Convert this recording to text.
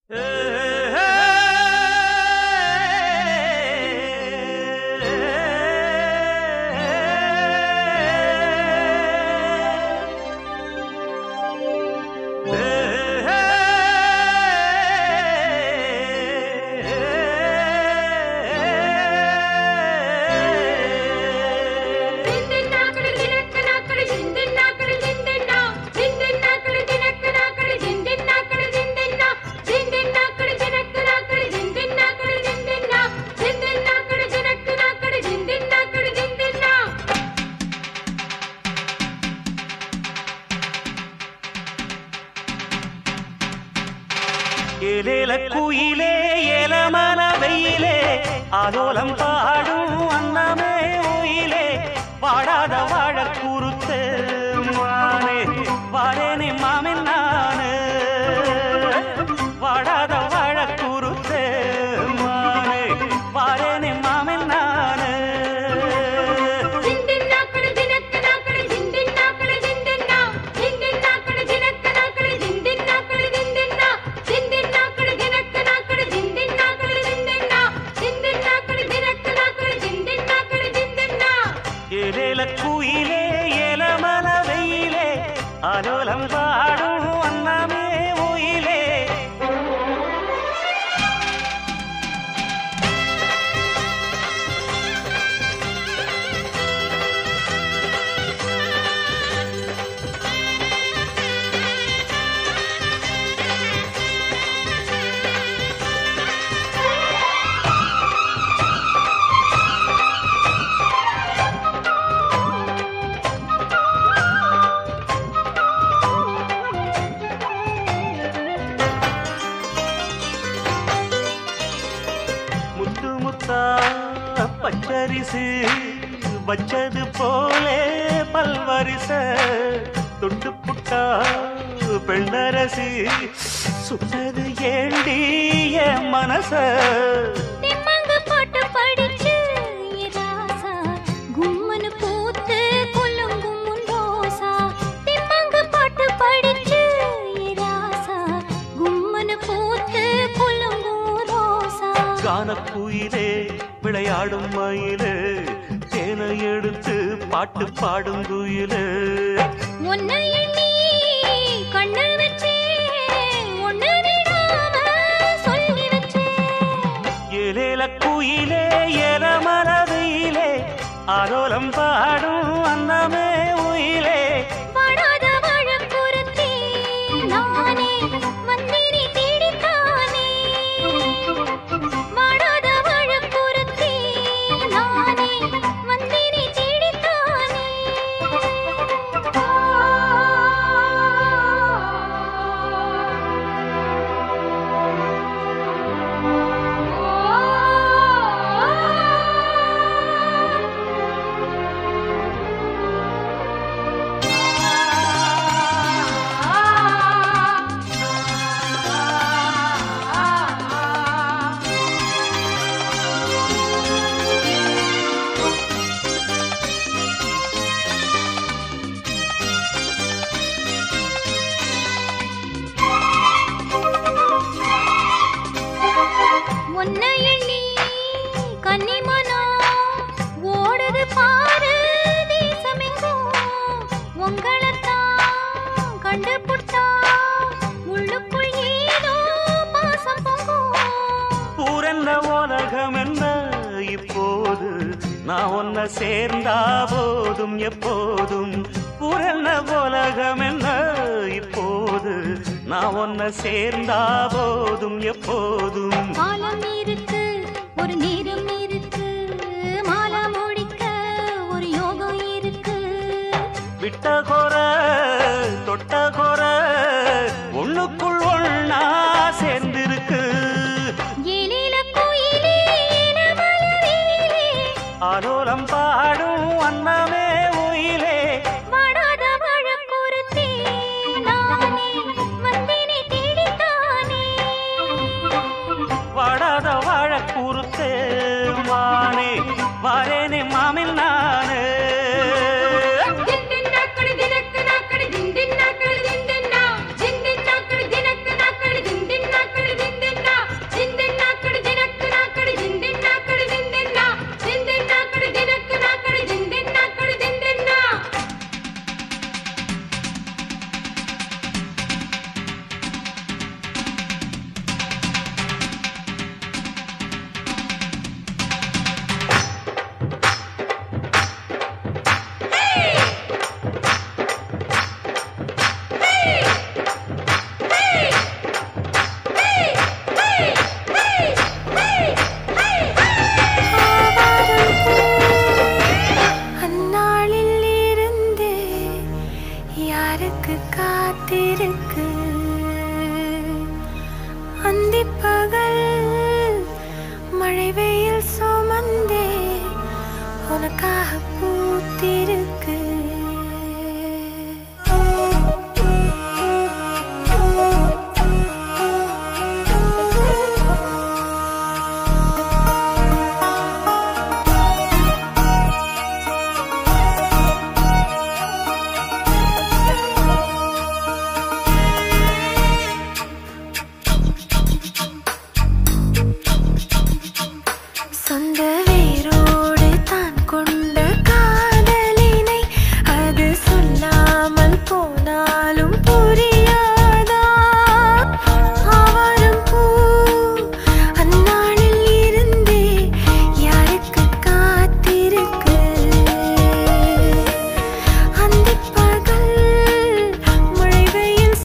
ஏலேல குயிலே ஏலமன வெயிலே ஆலோலம் பாடும் அன்னமே உயிலே வாடாத வாழ குறுத்து மானே வாரேனே மாமின் நானு வாடாத வாழ குறுத்து மானே வாரேனே மாமின் நானு ஏலேல குயிலே ஏலமன வெயிலே ஆலோலம் பாடும் அன்னமே உயிலே முத்து முத்தா பச்சரிசு வச்சது போலே பல்வரிச தொட்டு புட்டா பெண்ணரசு சுட்டது ஏண்டி என் மனச கானக்குயிலே விளையாடும் மயிலே தேனை எடுத்து பாட்டு பாடும் குயிலே உன்னை எண்ணி கண்ணில் வச்சேன் ஒன்னு விடாம சொல்லி வச்சேன் ஏலேல குயிலே ஏல மரதியிலே ஆரோலம் பாடும் அன்னமே உயிலே வாடாத வாழக்குறுத்தி நானே வந்தினி தேடித்தானே வாடாத வாழக்குறுத்தி நானே வந்தினி தேடித்தானே உன்னை எண்ணி கன்னிமனா ஓடுது பாரு தேசமெங்கும் உங்களைத்தான் கண்டுபுட்டா உள்ளுக்குள் ஏதோ பாசம் பொங்கும் பூரன்ன உலகம் என்ன இப்போது நான் ஒன்ன சேர்ந்தா போதும் எப்போதும் பூரன்ன உலகம் என்ன இப்போது நான் ஒன்ன சேர்ந்தா போதும் எப்போதும் காலம் இருக்கு ஒரு நேரம் இருக்கு மாலை முடிக்க ஒரு யோகம் இருக்கு விட்ட கொர தொட்ட கொர ஒண்ணுக்குள் ஒண்ணா சேர்ந்திருக்கு ஏலில கோயிலே மலரிலே ஆலோலம் பாடும் அன்னமே உயிலே வாடாத வாழக்குறுத்தி நானே வந்தினி தேடித்தானே வாடாத வாழ கூறுத்தே மானே வாரேனே மாமில் நானே திண்டின் நாக்கடி தினக்கு நாக்கடி திண்டின் நாக்கடி திண்டின் நாக்கடி தினக்கு நாக்கடி திண்டின் நாக்கடி திண்டின் பகல் மழை வெயில் சுமந்தே உனக்காக பூத்திருக்க